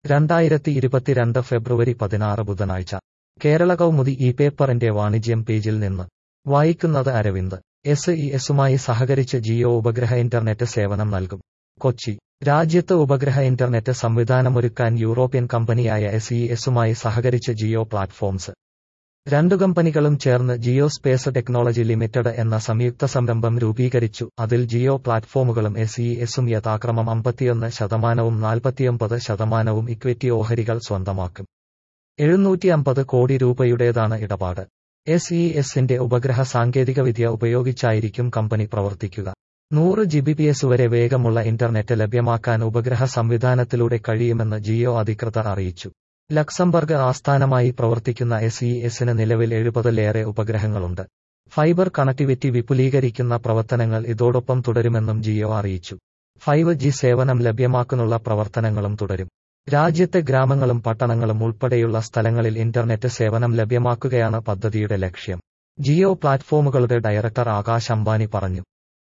രണ്ടായിരത്തി ഇരുപത്തിരണ്ട് ഫെബ്രുവരി പതിനാറ് ബുധനാഴ്ച കേരള കൗമുദി ഈ പേപ്പറിന്റെ വാണിജ്യം പേജിൽ നിന്ന് വായിക്കുന്നത് അരവിന്ദ് എസ് ഇ എസുമായി സഹകരിച്ച് ജിയോ ഉപഗ്രഹ ഇന്റർനെറ്റ് സേവനം നൽകും കൊച്ചി രാജ്യത്ത് ഉപഗ്രഹ ഇന്റർനെറ്റ് സംവിധാനമൊരുക്കാൻ യൂറോപ്യൻ കമ്പനിയായ എസ് ഇ എസുമായി സഹകരിച്ച് ജിയോ പ്ലാറ്റ്ഫോംസ് രണ്ടു കമ്പനികളും ചേർന്ന് ജിയോ സ്പേസ് ടെക്നോളജി ലിമിറ്റഡ് എന്ന സംയുക്ത സംരംഭം രൂപീകരിച്ചു അതിൽ ജിയോ പ്ലാറ്റ്ഫോമുകളും എസ് ഇ എസും യഥാക്രമം അമ്പത്തിയൊന്ന് ശതമാനവും നാൽപ്പത്തിയൊമ്പത് ശതമാനവും ഇക്വിറ്റി ഓഹരികൾ സ്വന്തമാക്കും എഴുന്നൂറ്റി അമ്പത് കോടി രൂപയുടേതാണ് ഇടപാട് എസ് ഇ എസിന്റെ ഉപഗ്രഹ സാങ്കേതികവിദ്യ ഉപയോഗിച്ചായിരിക്കും കമ്പനി പ്രവർത്തിക്കുക നൂറ് ജി ബി പി എസ് വരെ വേഗമുള്ള ഇന്റർനെറ്റ് ലഭ്യമാക്കാൻ ഉപഗ്രഹ സംവിധാനത്തിലൂടെ കഴിയുമെന്ന് ജിയോ അധികൃതർ അറിയിച്ചു ലക്സംബർഗ് ആസ്ഥാനമായി പ്രവർത്തിക്കുന്ന എസ് ഇ എസിന് നിലവിൽ എഴുപതിലേറെ ഉപഗ്രഹങ്ങളുണ്ട് ഫൈബർ കണക്ടിവിറ്റി വിപുലീകരിക്കുന്ന പ്രവർത്തനങ്ങൾ ഇതോടൊപ്പം തുടരുമെന്നും ജിയോ അറിയിച്ചു ഫൈവ് ജി സേവനം ലഭ്യമാക്കാനുള്ള പ്രവർത്തനങ്ങളും തുടരും രാജ്യത്തെ ഗ്രാമങ്ങളും പട്ടണങ്ങളും ഉൾപ്പെടെയുള്ള സ്ഥലങ്ങളിൽ ഇന്റർനെറ്റ് സേവനം ലഭ്യമാക്കുകയാണ് പദ്ധതിയുടെ ലക്ഷ്യം ജിയോ പ്ലാറ്റ്ഫോമുകളുടെ ഡയറക്ടർ ആകാശ് അംബാനി പറഞ്ഞു